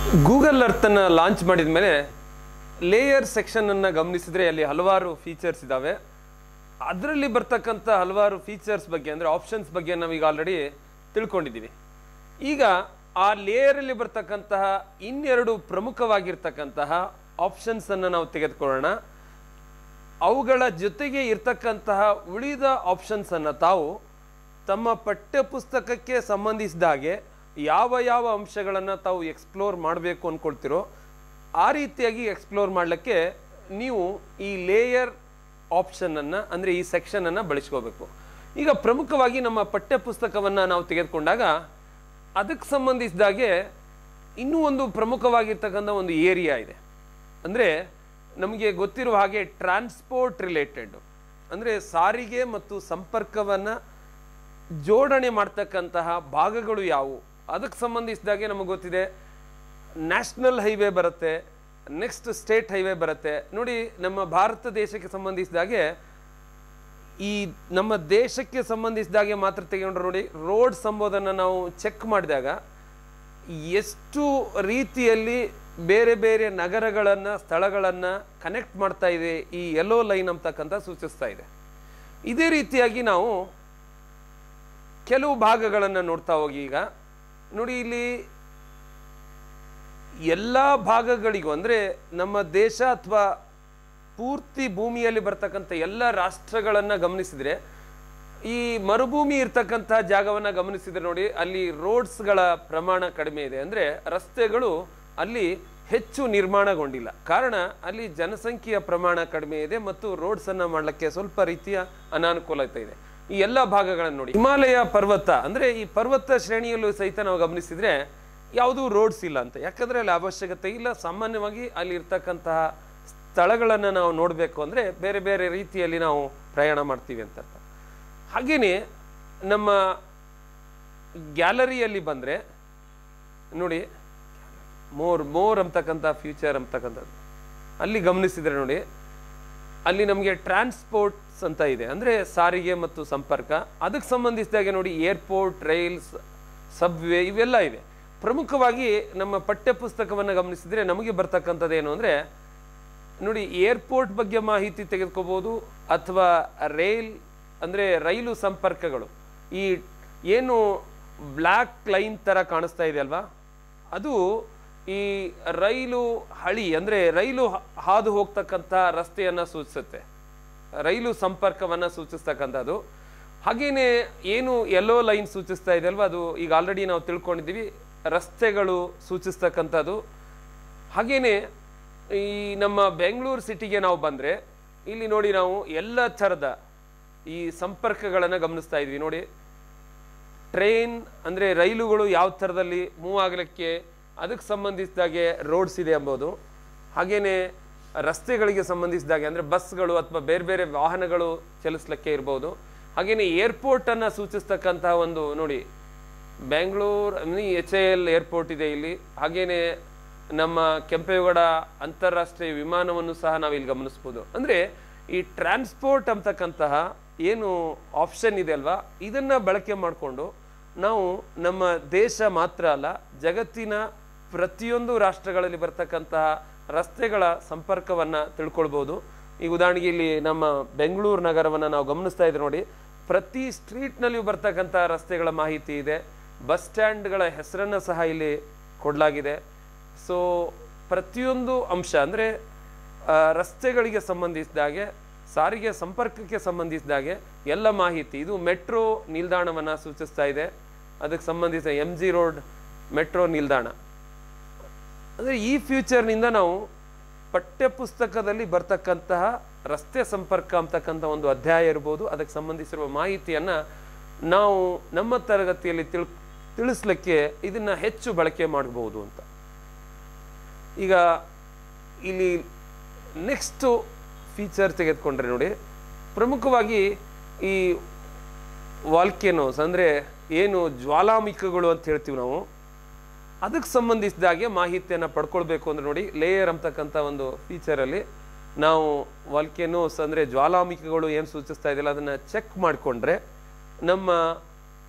Google ಅರ್ಥನ್ನು launch ಮಾಡಿದ ಮೇಲೆ layer ಸೆಕ್ಷನನ್ನು ಗಮನಿಸಿದರೆ ಅಲ್ಲಿ ಹಲವಾರು ಫೀಚರ್ಸ್ ಇದ್ದಾವೆ ಅದರಲ್ಲಿ ಬರ್ತಕ್ಕಂಥ ಹಲವಾರು ಫೀಚರ್ಸ್ ಬಗ್ಗೆ ಅಂದರೆ ಆಪ್ಷನ್ಸ್ ಬಗ್ಗೆ ನಾವೀಗ ಆಲ್ರೆಡಿ ತಿಳ್ಕೊಂಡಿದ್ದೀವಿ ಈಗ ಆ ಲೇಯರಲ್ಲಿ ಬರ್ತಕ್ಕಂತಹ ಇನ್ನೆರಡು ಪ್ರಮುಖವಾಗಿರ್ತಕ್ಕಂತಹ ಆಪ್ಷನ್ಸನ್ನು ನಾವು ತೆಗೆದುಕೊಳ್ಳೋಣ ಅವುಗಳ ಜೊತೆಗೆ ಇರ್ತಕ್ಕಂತಹ ಉಳಿದ ಆಪ್ಷನ್ಸನ್ನು ತಾವು ತಮ್ಮ ಪಠ್ಯಪುಸ್ತಕಕ್ಕೆ ಸಂಬಂಧಿಸಿದ ಹಾಗೆ ಯಾವ ಯಾವ ಅಂಶಗಳನ್ನು ತಾವು ಎಕ್ಸ್ಪ್ಲೋರ್ ಮಾಡಬೇಕು ಅಂದ್ಕೊಳ್ತಿರೋ ಆ ರೀತಿಯಾಗಿ ಎಕ್ಸ್ಪ್ಲೋರ್ ಮಾಡಲಿಕ್ಕೆ ನೀವು ಈ ಲೇಯರ್ ಆಪ್ಷನನ್ನು ಅಂದರೆ ಈ ಸೆಕ್ಷನನ್ನು ಬಳಸ್ಕೋಬೇಕು ಈಗ ಪ್ರಮುಖವಾಗಿ ನಮ್ಮ ಪಠ್ಯಪುಸ್ತಕವನ್ನು ನಾವು ತೆಗೆದುಕೊಂಡಾಗ ಅದಕ್ಕೆ ಸಂಬಂಧಿಸಿದಾಗೆ ಇನ್ನೂ ಒಂದು ಪ್ರಮುಖವಾಗಿರ್ತಕ್ಕಂಥ ಒಂದು ಏರಿಯಾ ಇದೆ ಅಂದರೆ ನಮಗೆ ಗೊತ್ತಿರುವ ಹಾಗೆ ಟ್ರಾನ್ಸ್ಪೋರ್ಟ್ ರಿಲೇಟೆಡ್ ಅಂದರೆ ಸಾರಿಗೆ ಮತ್ತು ಸಂಪರ್ಕವನ್ನು ಜೋಡಣೆ ಮಾಡ್ತಕ್ಕಂತಹ ಭಾಗಗಳು ಯಾವುವು ಅದಕ್ಕೆ ಸಂಬಂಧಿಸಿದಾಗೆ ನಮಗೆ ಗೊತ್ತಿದೆ ನ್ಯಾಷನಲ್ ಹೈವೇ ಬರುತ್ತೆ ನೆಕ್ಸ್ಟ್ ಸ್ಟೇಟ್ ಹೈವೇ ಬರುತ್ತೆ ನೋಡಿ ನಮ್ಮ ಭಾರತ ದೇಶಕ್ಕೆ ಸಂಬಂಧಿಸಿದಾಗೆ ಈ ನಮ್ಮ ದೇಶಕ್ಕೆ ಸಂಬಂಧಿಸಿದಾಗೆ ಮಾತ್ರ ತೆಗೆಗೊಂಡ್ರೆ ನೋಡಿ ರೋಡ್ಸ್ ಎಂಬುದನ್ನು ನಾವು ಚೆಕ್ ಮಾಡಿದಾಗ ಎಷ್ಟು ರೀತಿಯಲ್ಲಿ ಬೇರೆ ಬೇರೆ ನಗರಗಳನ್ನು ಸ್ಥಳಗಳನ್ನು ಕನೆಕ್ಟ್ ಮಾಡ್ತಾ ಇದೆ ಈ ಯೆಲ್ಲೋ ಲೈನ್ ಅಂತಕ್ಕಂಥ ಸೂಚಿಸ್ತಾ ಇದೆ ಇದೇ ರೀತಿಯಾಗಿ ನಾವು ಕೆಲವು ಭಾಗಗಳನ್ನು ನೋಡ್ತಾ ಹೋಗಿ ಈಗ ನೋಡಿ ಇಲ್ಲಿ ಎಲ್ಲ ಭಾಗಗಳಿಗೂ ಅಂದರೆ ನಮ್ಮ ದೇಶ ಅಥವಾ ಪೂರ್ತಿ ಭೂಮಿಯಲ್ಲಿ ಬರ್ತಕ್ಕಂಥ ಎಲ್ಲ ರಾಷ್ಟ್ರಗಳನ್ನು ಗಮನಿಸಿದರೆ ಈ ಮರುಭೂಮಿ ಇರ್ತಕ್ಕಂಥ ಜಾಗವನ್ನು ಗಮನಿಸಿದ್ರೆ ನೋಡಿ ಅಲ್ಲಿ ರೋಡ್ಸ್ಗಳ ಪ್ರಮಾಣ ಕಡಿಮೆ ಇದೆ ಅಂದರೆ ರಸ್ತೆಗಳು ಅಲ್ಲಿ ಹೆಚ್ಚು ನಿರ್ಮಾಣಗೊಂಡಿಲ್ಲ ಕಾರಣ ಅಲ್ಲಿ ಜನಸಂಖ್ಯೆಯ ಪ್ರಮಾಣ ಕಡಿಮೆ ಇದೆ ಮತ್ತು ರೋಡ್ಸನ್ನು ಮಾಡಲಿಕ್ಕೆ ಸ್ವಲ್ಪ ರೀತಿಯ ಅನಾನುಕೂಲತೆ ಇದೆ ಈ ಎಲ್ಲ ಭಾಗಗಳನ್ನು ನೋಡಿ ಹಿಮಾಲಯ ಪರ್ವತ ಅಂದರೆ ಈ ಪರ್ವತ ಶ್ರೇಣಿಯಲ್ಲೂ ಸಹಿತ ನಾವು ಗಮನಿಸಿದ್ರೆ ಯಾವುದೂ ರೋಡ್ಸ್ ಇಲ್ಲ ಅಂತ ಯಾಕಂದರೆ ಅಲ್ಲಿ ಅವಶ್ಯಕತೆ ಇಲ್ಲ ಸಾಮಾನ್ಯವಾಗಿ ಅಲ್ಲಿ ಇರ್ತಕ್ಕಂತಹ ಸ್ಥಳಗಳನ್ನು ನಾವು ನೋಡಬೇಕು ಅಂದರೆ ಬೇರೆ ಬೇರೆ ರೀತಿಯಲ್ಲಿ ನಾವು ಪ್ರಯಾಣ ಮಾಡ್ತೀವಿ ಅಂತ ಅರ್ಥ ಹಾಗೆಯೇ ನಮ್ಮ ಗ್ಯಾಲರಿಯಲ್ಲಿ ಬಂದರೆ ನೋಡಿ ಮೋರ್ ಮೋರ್ ಅಂತಕ್ಕಂಥ ಫ್ಯೂಚರ್ ಅಂತಕ್ಕಂಥದ್ದು ಅಲ್ಲಿ ಗಮನಿಸಿದರೆ ನೋಡಿ ಅಲ್ಲಿ ನಮಗೆ ಟ್ರಾನ್ಸ್ಪೋರ್ಟ್ಸ್ ಅಂತ ಇದೆ ಅಂದರೆ ಸಾರಿಗೆ ಮತ್ತು ಸಂಪರ್ಕ ಅದಕ್ಕೆ ಸಂಬಂಧಿಸಿದಾಗೆ ನೋಡಿ ಏರ್ಪೋರ್ಟ್ ರೈಲ್ಸ್ ಸಬ್ವೇ ಇವೆಲ್ಲ ಇದೆ ಪ್ರಮುಖವಾಗಿ ನಮ್ಮ ಪಠ್ಯಪುಸ್ತಕವನ್ನು ಗಮನಿಸಿದರೆ ನಮಗೆ ಬರ್ತಕ್ಕಂಥದ್ದು ಏನು ಅಂದರೆ ನೋಡಿ ಏರ್ಪೋರ್ಟ್ ಬಗ್ಗೆ ಮಾಹಿತಿ ತೆಗೆದುಕೋಬೋದು ಅಥವಾ ರೈಲ್ ಅಂದರೆ ರೈಲು ಸಂಪರ್ಕಗಳು ಈ ಏನು ಬ್ಲ್ಯಾಕ್ ಲೈನ್ ಥರ ಕಾಣಿಸ್ತಾ ಇದೆ ಅಲ್ವಾ ಅದು ಈ ರೈಲು ಹಳಿ ಅಂದರೆ ರೈಲು ಹ- ಹಾದು ಹೋಗ್ತಕ್ಕಂಥ ರಸ್ತೆಯನ್ನು ಸೂಚಿಸುತ್ತೆ ರೈಲು ಸಂಪರ್ಕವನ್ನು ಸೂಚಿಸ್ತಕ್ಕಂಥದ್ದು ಹಾಗೇನೆ ಏನು ಎಲ್ಲೋ ಲೈನ್ ಸೂಚಿಸ್ತಾ ಇದೆ ಅಲ್ವಾ ಅದು ಈಗ ಆಲ್ರೆಡಿ ನಾವು ತಿಳ್ಕೊಂಡಿದ್ದೀವಿ ರಸ್ತೆಗಳು ಸೂಚಿಸ್ತಕ್ಕಂಥದ್ದು ಹಾಗೇನೆ ಈ ನಮ್ಮ ಬೆಂಗಳೂರು ಸಿಟಿಗೆ ನಾವು ಬಂದರೆ ಇಲ್ಲಿ ನೋಡಿ ನಾವು ಎಲ್ಲ ಥರದ ಈ ಸಂಪರ್ಕಗಳನ್ನು ಗಮನಿಸ್ತಾ ಇದ್ವಿ ನೋಡಿ ಟ್ರೈನ್ ಅಂದರೆ ರೈಲುಗಳು ಯಾವ ಥರದಲ್ಲಿ ಮೂವ್ ಆಗಲಿಕ್ಕೆ ಅದಕ್ಕೆ ಸಂಬಂಧಿಸಿದಾಗೆ ರೋಡ್ಸ್ ಇದೆ ಎಂಬುದು ಹಾಗೇನೆ ರಸ್ತೆಗಳಿಗೆ ಸಂಬಂಧಿಸಿದಾಗೆ ಅಂದರೆ ಬಸ್ಗಳು ಅಥವಾ ಬೇರೆ ಬೇರೆ ವಾಹನಗಳು ಚಲಿಸ್ಲಿಕ್ಕೆ ಇರ್ಬೋದು ಹಾಗೇನೆ ಏರ್ಪೋರ್ಟನ್ನು ಸೂಚಿಸ್ತಕ್ಕಂತಹ ಒಂದು ನೋಡಿ Bengaluru H A L airport ಇದೆ ಇಲ್ಲಿ ಹಾಗೇನೆ ನಮ್ಮ ಕೆಂಪೇಗೌಡ ಅಂತಾರಾಷ್ಟ್ರೀಯ ವಿಮಾನವನ್ನು ಸಹ ನಾವು ಇಲ್ಲಿ ಗಮನಿಸ್ಬೋದು ಅಂದರೆ ಈ ಟ್ರಾನ್ಸ್ಪೋರ್ಟ್ ಅಂತಕ್ಕಂತಹ ಏನು ಆಪ್ಷನ್ ಇದೆ ಅಲ್ವಾ ಇದನ್ನ ಬಳಕೆ ಮಾಡಿಕೊಂಡು ನಾವು ನಮ್ಮ ದೇಶ ಮಾತ್ರ ಅಲ್ಲ ಜಗತ್ತಿನ ಪ್ರತಿಯೊಂದು ರಾಷ್ಟ್ರಗಳಲ್ಲಿ ಬರ್ತಕ್ಕಂತಹ ರಸ್ತೆಗಳ ಸಂಪರ್ಕವನ್ನು ತಿಳ್ಕೊಳ್ಬೋದು ಈಗ ಉದಾಹರಣೆಗೆ ಇಲ್ಲಿ ನಮ್ಮ ಬೆಂಗಳೂರು ನಗರವನ್ನು ನಾವು ಗಮನಿಸ್ತಾ ಇದ್ದೀವಿ ನೋಡಿ ಪ್ರತಿ ಸ್ಟ್ರೀಟ್ನಲ್ಲಿಯೂ ಬರ್ತಕ್ಕಂಥ ರಸ್ತೆಗಳ ಮಾಹಿತಿ ಇದೆ ಬಸ್ ಸ್ಟ್ಯಾಂಡ್ಗಳ ಹೆಸರನ್ನು ಸಹ ಇಲ್ಲಿ ಕೊಡಲಾಗಿದೆ ಸೊ ಪ್ರತಿಯೊಂದು ಅಂಶ ಅಂದರೆ ರಸ್ತೆಗಳಿಗೆ ಸಂಬಂಧಿಸಿದಾಗೆ ಸಾರಿಗೆ ಸಂಪರ್ಕಕ್ಕೆ ಸಂಬಂಧಿಸಿದಾಗೆ ಎಲ್ಲ ಮಾಹಿತಿ ಇದು ಮೆಟ್ರೋ ನಿಲ್ದಾಣವನ್ನು ಸೂಚಿಸ್ತಾ ಇದೆ ಅದಕ್ಕೆ ಸಂಬಂಧಿಸಿದ ಎಮ್ ಜಿ ರೋಡ್ ಮೆಟ್ರೋ ನಿಲ್ದಾಣ ಅಂದರೆ ಈ ಫ್ಯೂಚರ್ನಿಂದ ನಾವು ಪಠ್ಯಪುಸ್ತಕದಲ್ಲಿ ಬರ್ತಕ್ಕಂತಹ ರಸ್ತೆ ಸಂಪರ್ಕ ಅಂತಕ್ಕಂಥ ಒಂದು ಅಧ್ಯಾಯ ಇರ್ಬೋದು ಅದಕ್ಕೆ ಸಂಬಂಧಿಸಿರುವ ಮಾಹಿತಿಯನ್ನು ನಾವು ನಮ್ಮ ತರಗತಿಯಲ್ಲಿ ತಿಳ್ ತಿಳಿಸ್ಲಿಕ್ಕೆ ಇದನ್ನು ಹೆಚ್ಚು ಬಳಕೆ ಮಾಡಬಹುದು ಅಂತ ಈಗ ಇಲ್ಲಿ ನೆಕ್ಸ್ಟು ಫೀಚರ್ ತೆಗೆದುಕೊಂಡ್ರೆ ನೋಡಿ ಪ್ರಮುಖವಾಗಿ ಈ ವಾಲ್ಕೆನೋಸ್ ಅಂದರೆ ಏನು ಜ್ವಾಲಾಮುಖಿಗಳು ಅಂತ ಹೇಳ್ತೀವಿ ನಾವು ಅದಕ್ಕೆ ಸಂಬಂಧಿಸಿದಾಗೆ ಮಾಹಿತಿಯನ್ನು ಪಡ್ಕೊಳ್ಬೇಕು ಅಂದ್ರೆ ನೋಡಿ ಲೇಯರ್ ಅಂತಕ್ಕಂಥ ಒಂದು ಫೀಚರಲ್ಲಿ ನಾವು ವಾಲ್ಕೆನೋಸ್ ಅಂದರೆ ಜ್ವಾಲಾಮುಖಿಗಳು ಏನು ಸೂಚಿಸ್ತಾ ಇದೆಯಲ್ಲ ಅದನ್ನು ಚೆಕ್ ಮಾಡಿಕೊಂಡ್ರೆ ನಮ್ಮ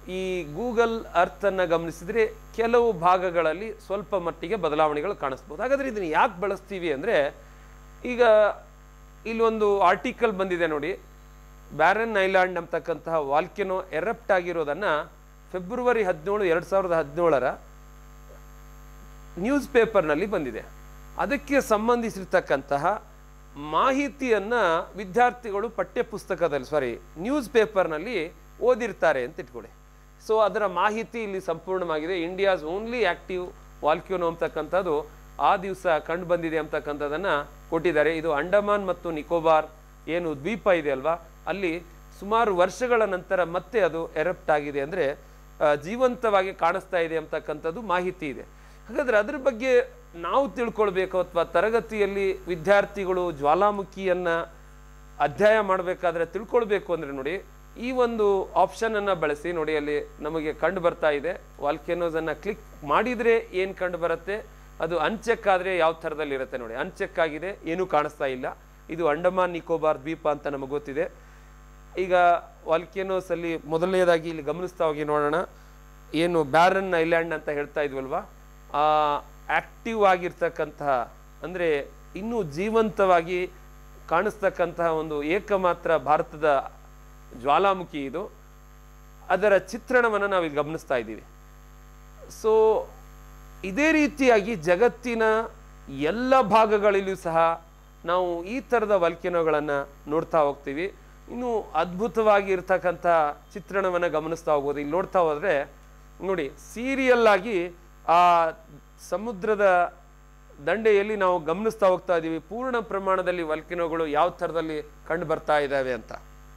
ಈ ಗೂಗಲ್ ಅರ್ಥನ್ನು ಗಮನಿಸಿದರೆ ಕೆಲವು ಭಾಗಗಳಲ್ಲಿ ಸ್ವಲ್ಪ ಮಟ್ಟಿಗೆ ಬದಲಾವಣೆಗಳು ಕಾಣಿಸ್ಬೋದು ಹಾಗಾದ್ರೆ ಇದನ್ನು ಯಾಕೆ ಬಳಸ್ತೀವಿ ಅಂದರೆ ಈಗ ಇಲ್ಲೊಂದು ಆರ್ಟಿಕಲ್ ಬಂದಿದೆ ನೋಡಿ ಬ್ಯಾರನ್ ಐಲ್ಯಾಂಡ್ ಅಂತಕ್ಕಂತಹ ವಾಲ್ಕೆನೋ ಎರಪ್ಟ್ ಆಗಿರೋದನ್ನು ಫೆಬ್ರವರಿ ಹದಿನೇಳು ಎರಡು ಸಾವಿರದ ಹದಿನೇಳರ ನ್ಯೂಸ್ ಪೇಪರ್ನಲ್ಲಿ ಬಂದಿದೆ ಅದಕ್ಕೆ ಸಂಬಂಧಿಸಿರ್ತಕ್ಕಂತಹ ಮಾಹಿತಿಯನ್ನು ವಿದ್ಯಾರ್ಥಿಗಳು ಪಠ್ಯ ಪುಸ್ತಕದಲ್ಲಿ ಸಾರಿ ನ್ಯೂಸ್ ಪೇಪರ್ನಲ್ಲಿ ಓದಿರ್ತಾರೆ ಅಂತ ಇಟ್ಕೊಳ್ಳಿ ಸೊ ಅದರ ಮಾಹಿತಿ ಇಲ್ಲಿ ಸಂಪೂರ್ಣವಾಗಿದೆ ಇಂಡಿಯಾಸ್ ಓನ್ಲಿ ಆಕ್ಟಿವ್ ವಾಲ್ಕ್ಯೂನೋ ಅಂತಕ್ಕಂಥದ್ದು ಆ ದಿವಸ ಕಂಡು ಬಂದಿದೆ ಅಂತಕ್ಕಂಥದ್ದನ್ನು ಕೊಟ್ಟಿದ್ದಾರೆ ಇದು ಅಂಡಮಾನ್ ಮತ್ತು ನಿಕೋಬಾರ್ ಏನು ದ್ವೀಪ ಇದೆ ಅಲ್ವಾ ಅಲ್ಲಿ ಸುಮಾರು ವರ್ಷಗಳ ನಂತರ ಮತ್ತೆ ಅದು ಎರಪ್ಟ್ ಆಗಿದೆ ಅಂದರೆ ಜೀವಂತವಾಗಿ ಕಾಣಿಸ್ತಾ ಇದೆ ಅಂತಕ್ಕಂಥದ್ದು ಮಾಹಿತಿ ಇದೆ ಹಾಗಾದ್ರೆ ಅದ್ರ ಬಗ್ಗೆ ನಾವು ತಿಳ್ಕೊಳ್ಬೇಕು ಅಥವಾ ತರಗತಿಯಲ್ಲಿ ವಿದ್ಯಾರ್ಥಿಗಳು ಜ್ವಾಲಾಮುಖಿಯನ್ನ ಅಧ್ಯಾಯ ಮಾಡಬೇಕಾದ್ರೆ ತಿಳ್ಕೊಳ್ಬೇಕು ಅಂದ್ರೆ ನೋಡಿ ಈ ಒಂದು ಆಪ್ಷನ್ ಅನ್ನ ಬಳಸಿ ನೋಡಿ ಅಲ್ಲಿ ನಮಗೆ ಕಂಡು ಬರ್ತಾ ಇದೆ ವಾಲ್ಕೆನೋಸ್ ಅನ್ನ ಕ್ಲಿಕ್ ಮಾಡಿದ್ರೆ ಏನ್ ಕಂಡು ಬರುತ್ತೆ ಅದು ಅನ್ಚೆಕ್ ಆದ್ರೆ ಯಾವ ಥರದಲ್ಲಿ ಇರುತ್ತೆ ನೋಡಿ ಅನ್ಚೆಕ್ ಆಗಿದೆ ಏನೂ ಕಾಣಿಸ್ತಾ ಇಲ್ಲ ಇದು ಅಂಡಮಾನ್ ನಿಕೋಬಾರ್ ದ್ವೀಪ ಅಂತ ನಮಗೆ ಗೊತ್ತಿದೆ ಈಗ ವಾಲ್ಕೆನೋಸ್ ಅಲ್ಲಿ ಮೊದಲನೇದಾಗಿ ಇಲ್ಲಿ ಗಮನಿಸ್ತಾ ಹೋಗಿ ನೋಡೋಣ ಏನು ಬ್ಯಾರನ್ ಐಲ್ಯಾಂಡ್ ಅಂತ ಹೇಳ್ತಾ ಇದ್ವಲ್ವಾ ಆ ಆಕ್ಟಿವ್ ಆಗಿರ್ತಕ್ಕಂತಹ ಅಂದರೆ ಇನ್ನೂ ಜೀವಂತವಾಗಿ ಕಾಣಿಸ್ತಕ್ಕಂತಹ ಒಂದು ಏಕಮಾತ್ರ ಭಾರತದ ಜ್ವಾಲಾಮುಖಿ ಇದು ಅದರ ಚಿತ್ರಣವನ್ನು ನಾವು ಇಲ್ಲಿ ಗಮನಿಸ್ತಾ ಇದ್ದೀವಿ ಸೊ ಇದೇ ರೀತಿಯಾಗಿ ಜಗತ್ತಿನ ಎಲ್ಲ ಭಾಗಗಳಲ್ಲಿಯೂ ಸಹ ನಾವು ಈ ಥರದ ವಲ್ಕೆನೋಗಳನ್ನು ನೋಡ್ತಾ ಹೋಗ್ತೀವಿ ಇನ್ನು ಅದ್ಭುತವಾಗಿ ಇರ್ತಕ್ಕಂಥ ಚಿತ್ರಣವನ್ನು ಗಮನಿಸ್ತಾ ಹೋಗ್ಬೋದು ಇಲ್ಲಿ ನೋಡ್ತಾ ಹೋದರೆ ನೋಡಿ ಸೀರಿಯಲ್ ಆಗಿ ಆ ಸಮುದ್ರದ ದಂಡೆಯಲ್ಲಿ ನಾವು ಗಮನಿಸ್ತಾ ಹೋಗ್ತಾ ಇದ್ದೀವಿ ಪೂರ್ಣ ಪ್ರಮಾಣದಲ್ಲಿ ವಲ್ಕೆನೋಗಳು ಯಾವ ಥರದಲ್ಲಿ ಕಂಡು ಬರ್ತಾ ಇದ್ದಾವೆ ಅಂತ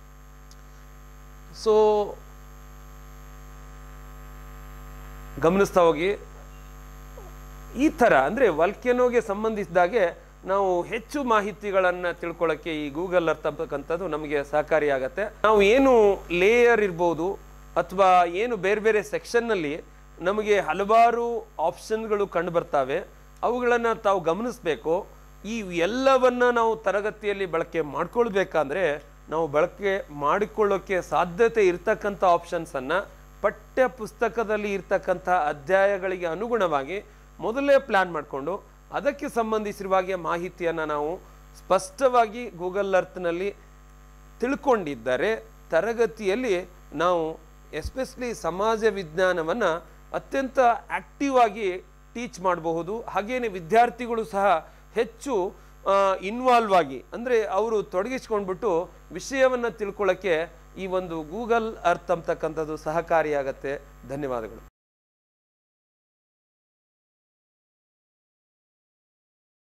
ಸೊ ಗಮನಿಸ್ತಾ ಹೋಗಿ ಈ ಥರ ಅಂದರೆ ವಲ್ಕೆನೋಗೆ ಸಂಬಂಧಿಸಿದಾಗೆ ನಾವು ಹೆಚ್ಚು ಮಾಹಿತಿಗಳನ್ನು ತಿಳ್ಕೊಳ್ಳೋಕ್ಕೆ ಈ ಗೂಗಲ್ ಅರ್ಥ ಅಂತಕ್ಕಂಥದ್ದು ನಮಗೆ ಸಹಕಾರಿಯಾಗತ್ತೆ ನಾವು ಏನು ಲೇಯರ್ ಇರ್ಬೋದು ಅಥವಾ ಏನು ಬೇರೆ ಬೇರೆ ಸೆಕ್ಷನ್ನಲ್ಲಿ ನಮಗೆ ಹಲವಾರು ಆಪ್ಷನ್ಗಳು ಕಂಡು ಬರ್ತವೆ ಅವುಗಳನ್ನು ತಾವು ಗಮನಿಸಬೇಕು ಈ ಎಲ್ಲವನ್ನ ನಾವು ತರಗತಿಯಲ್ಲಿ ಬಳಕೆ ಮಾಡ್ಕೊಳ್ಬೇಕಂದ್ರೆ ನಾವು ಬಳಕೆ ಮಾಡಿಕೊಳ್ಳೋಕ್ಕೆ ಸಾಧ್ಯತೆ ಇರ್ತಕ್ಕಂಥ ಆಪ್ಷನ್ಸನ್ನು ಪಠ್ಯ ಪುಸ್ತಕದಲ್ಲಿ ಇರ್ತಕ್ಕಂಥ ಅಧ್ಯಾಯಗಳಿಗೆ ಅನುಗುಣವಾಗಿ ಮೊದಲೇ ಪ್ಲ್ಯಾನ್ ಮಾಡಿಕೊಂಡು ಅದಕ್ಕೆ ಸಂಬಂಧಿಸಿರುವ ಹಾಗೆ ಮಾಹಿತಿಯನ್ನು ನಾವು ಸ್ಪಷ್ಟವಾಗಿ ಗೂಗಲ್ ಅರ್ಥನಲ್ಲಿ ತಿಳ್ಕೊಂಡಿದ್ದರೆ ತರಗತಿಯಲ್ಲಿ ನಾವು ಎಸ್ಪೆಷಲಿ ಸಮಾಜ ವಿಜ್ಞಾನವನ್ನು ಅತ್ಯಂತ ಆಕ್ಟಿವ್ ಆಗಿ ಟೀಚ್ ಮಾಡಬಹುದು ಹಾಗೇನೆ ವಿದ್ಯಾರ್ಥಿಗಳು ಸಹ ಹೆಚ್ಚು ಇನ್ವಾಲ್ವ್ ಆಗಿ ಅಂದರೆ ಅವರು ತೊಡಗಿಸ್ಕೊಂಡ್ಬಿಟ್ಟು ವಿಷಯವನ್ನು ತಿಳ್ಕೊಳ್ಳೋಕ್ಕೆ ಈ ಒಂದು ಗೂಗಲ್ ಅರ್ತ್ ಅಂತಕ್ಕಂಥದ್ದು ಸಹಕಾರಿಯಾಗತ್ತೆ ಧನ್ಯವಾದಗಳು